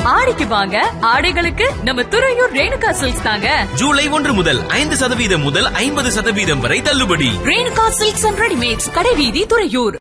ஆடிக்கு வாங்க ஆடைகளுக்கு நம்ம துறையூர் ரேணுகா சில்க்ஸ் தாங்க ஜூலை ஒன்று முதல் ஐந்து சதவீதம் முதல் ஐம்பது சதவீதம் வரை தள்ளுபடி ரேணுகா சில்க்ஸ் அண்ட் ரெடிமேட்ஸ் கடைவீதி துறையூர்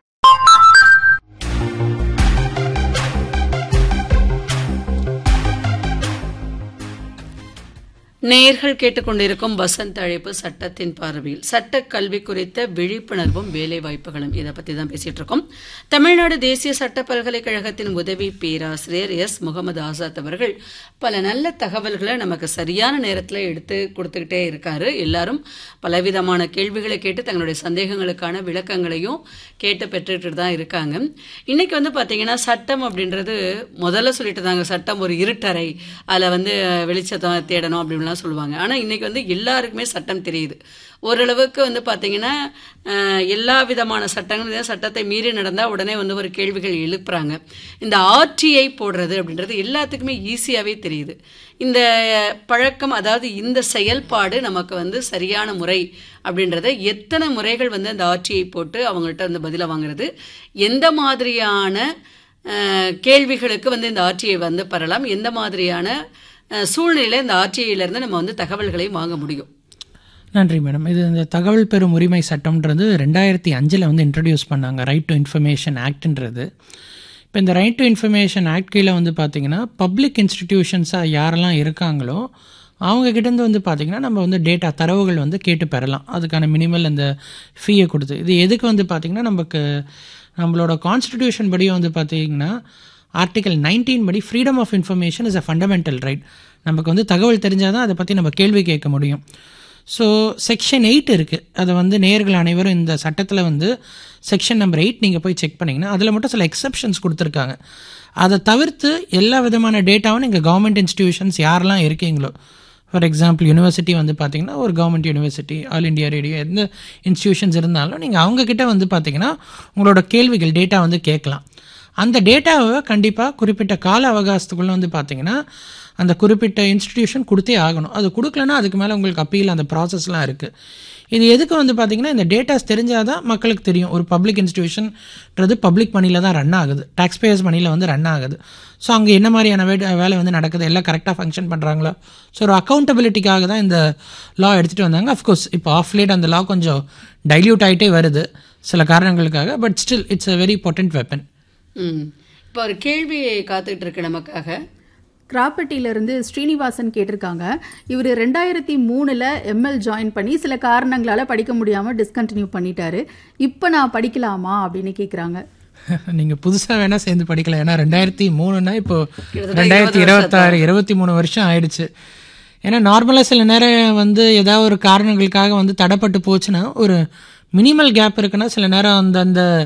நேயர்கள் கேட்டுக்கொண்டிருக்கும் வசந்த் அழைப்பு சட்டத்தின் பார்வையில் சட்ட கல்வி குறித்த விழிப்புணர்வும் வேலை வாய்ப்புகளும் இதை பத்தி தான் பேசிட்டு இருக்கோம் தமிழ்நாடு தேசிய சட்ட பல்கலைக்கழகத்தின் உதவி பேராசிரியர் எஸ் முகமது ஆசாத் அவர்கள் பல நல்ல தகவல்களை நமக்கு சரியான நேரத்தில் எடுத்து கொடுத்துக்கிட்டே இருக்காரு எல்லாரும் பலவிதமான கேள்விகளை கேட்டு தங்களுடைய சந்தேகங்களுக்கான விளக்கங்களையும் கேட்டு பெற்றுட்டு தான் இருக்காங்க இன்னைக்கு வந்து பாத்தீங்கன்னா சட்டம் அப்படின்றது முதல்ல சொல்லிட்டு தாங்க சட்டம் ஒரு இருட்டறை அதில் வந்து வெளிச்சத்தை தேடணும் அப்படின்லாம் சொல்லுவாங்க ஆனால் இன்னைக்கு வந்து எல்லாருக்குமே சட்டம் தெரியுது ஓரளவுக்கு வந்து பார்த்தீங்கன்னா அஹ், எல்லா விதமான சட்டங்களும் சட்டத்தை மீறி நடந்தால் உடனே வந்து ஒரு கேள்விகள் எழுப்புறாங்க இந்த ஆர்டிஐ போடுறது அப்படின்றது எல்லாத்துக்குமே ஈஸியாகவே தெரியுது இந்த பழக்கம் அதாவது இந்த செயல்பாடு நமக்கு வந்து சரியான முறை அப்படின்றத எத்தனை முறைகள் வந்து அந்த ஆர்டிஐ போட்டு அவங்கள்ட்ட வந்து பதிலை வாங்குறது எந்த மாதிரியான அஹ், கேள்விகளுக்கு வந்து இந்த ஆர்டிஐ வந்து பெறலாம் எந்த மாதிரியான அஹ், சூழ்நிலையில இந்த ஆர்டிஐலேருந்து நம்ம வந்து தகவல்களை வாங்க முடியும் நன்றி மேடம் இது இந்த தகவல் பெறும் உரிமை சட்டம்ன்றது ரெண்டாயிரத்தி அஞ்சில் வந்து இன்ட்ரடியூஸ் பண்ணாங்க ரைட் டு இன்ஃபர்மேஷன் ஆக்ட்ன்றது இப்போ இந்த ரைட் டு இன்ஃபர்மேஷன் ஆக்ட் கீழே வந்து பார்த்தீங்கன்னா பப்ளிக் இன்ஸ்டிடியூஷன்ஸாக யாரெல்லாம் இருக்காங்களோ அவங்க கிட்டேருந்து வந்து பார்த்தீங்கன்னா நம்ம வந்து டேட்டா தரவுகள் வந்து கேட்டு பெறலாம் அதுக்கான மினிமல் அந்த ஃபீயை கொடுத்து இது எதுக்கு வந்து பார்த்தீங்கன்னா நமக்கு நம்மளோட கான்ஸ்டிடியூஷன் படி வந்து பார்த்தீங்கன்னா ஆர்டிகல் 19 படி freedom of information is a fundamental right நமக்கு வந்து தகவல் தெரிஞ்சால் தான் அதை பற்றி நம்ம கேள்வி கேட்க முடியும் ஸோ செக்ஷன் எயிட் இருக்குது அதை வந்து நேர்கள் அனைவரும் இந்த சட்டத்தில் வந்து செக்ஷன் நம்பர் எயிட் நீங்கள் போய் செக் பண்ணிங்கன்னா அதில் மட்டும் சில எக்ஸப்ஷன்ஸ் கொடுத்துருக்காங்க அதை தவிர்த்து எல்லா விதமான டேட்டாவும் நீங்கள் கவர்மெண்ட் இன்ஸ்டிடியூஷன்ஸ் யாரெல்லாம் இருக்கீங்களோ ஃபார் எக்ஸாம்பிள் யூனிவர்சிட்டி வந்து பார்த்தீங்கன்னா ஒரு government university all India radio எந்த இன்ஸ்டிடியூஷன்ஸ் இருந்தாலும் நீங்கள் அவங்கக்கிட்ட வந்து பார்த்தீங்கன்னா உங்களோட கேள்விகள் டேட்டா வந்து கேட்கலாம் அந்த டேட்டாவை கண்டிப்பாக குறிப்பிட்ட கால அவகாசத்துக்குள்ளே வந்து பார்த்தீங்கன்னா அந்த குறிப்பிட்ட இன்ஸ்டிடியூஷன் கொடுத்தே ஆகணும் அது கொடுக்கலன்னா அதுக்கு மேலே உங்களுக்கு அப்பீல் அந்த ப்ராசஸ்லாம் இருக்குது இது எதுக்கு வந்து பார்த்தீங்கன்னா இந்த டேட்டாஸ் தெரிஞ்சால் தான் மக்களுக்கு தெரியும் ஒரு பப்ளிக் இன்ஸ்டிடியூஷன்ன்றது பப்ளிக் மணியில் தான் ரன் ஆகுது டேக்ஸ் பேயர்ஸ் மணியில் வந்து ரன் ஆகுது ஸோ அங்கே என்ன மாதிரியான வே வேலை வந்து நடக்குது எல்லாம் கரெக்டாக ஃபங்க்ஷன் பண்ணுறாங்களா ஸோ ஒரு அக்கௌண்டபிலிட்டிக்காக தான் இந்த லா எடுத்துகிட்டு வந்தாங்க அஃப்கோர்ஸ் இப்போ ஆஃப் லேட் அந்த லா கொஞ்சம் டைல்யூட் ஆகிட்டே வருது சில காரணங்களுக்காக but still it's a very potent weapon hmm இப்போ ஒரு கேள்வி காத்துக்கிட்டு இருக்கு நமக்காக கிராப்பட்டியிலிருந்து ஸ்ரீனிவாசன் கேட்டிருக்காங்க இவர் ரெண்டாயிரத்தி மூணில் எம்எல் ஜாயின் பண்ணி சில காரணங்களால் படிக்க முடியாமல் டிஸ்கண்டினியூ பண்ணிட்டாரு இப்போ நான் படிக்கலாமா அப்படின்னு கேட்குறாங்க நீங்கள் புதுசாக வேணால் சேர்ந்து படிக்கலாம் ஏன்னா ரெண்டாயிரத்தி மூணுனா இப்போ கிட்டத்தட்ட ரெண்டாயிரத்தி இருபது இருபத்தாறு இருபத்தி மூணு வருஷம் ஆயிடுச்சு ஏன்னா நார்மலாக சில நேரம் வந்து ஏதாவது ஒரு காரணங்களுக்காக வந்து தடைப்பட்டு போச்சுன்னா ஒரு மினிமல் கேப் இருக்குன்னா சில நேரம் அந்த அந்த